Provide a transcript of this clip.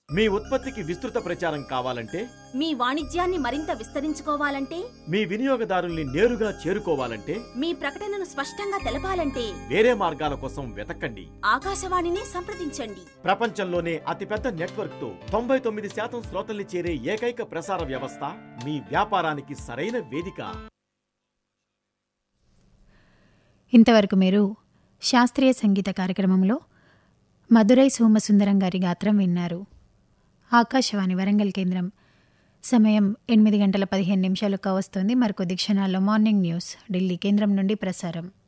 మీ ఉత్పత్తికి విస్తృత ప్రచారం కావాలంటే మీ వాణిజ్యాన్ని మరింత విస్తరించుకోవాలంటే మీ వినియోగదారుల్ని నేరుగా చేరుకోవాలంటే మీ ప్రకటనను స్పష్టంగా తెలపాలంటే వేరే మార్గాల కోసం వెతకండి ఆకాశవాణినే సంప్రదించండి ప్రపంచంలోనే అతిపెద్ద నెట్వర్క్ తో తొంభై తొమ్మిది శాతం శ్రోతల్ని చేరే ఏకైక ప్రసార వ్యవస్థ మీ వ్యాపారానికి సరైన వేదిక ఇంతవరకు మీరు శాస్త్రీయ సంగీత కార్యక్రమంలో మధురై సోమసుందరం గారి గాత్రం విన్నారు ఆకాశవాణి వరంగల్ కేంద్రం సమయం ఎనిమిది గంటల పదిహేను నిమిషాలు కావస్తోంది మరికొద్ది క్షణాల్లో మార్నింగ్ న్యూస్ ఢిల్లీ కేంద్రం నుండి ప్రసారం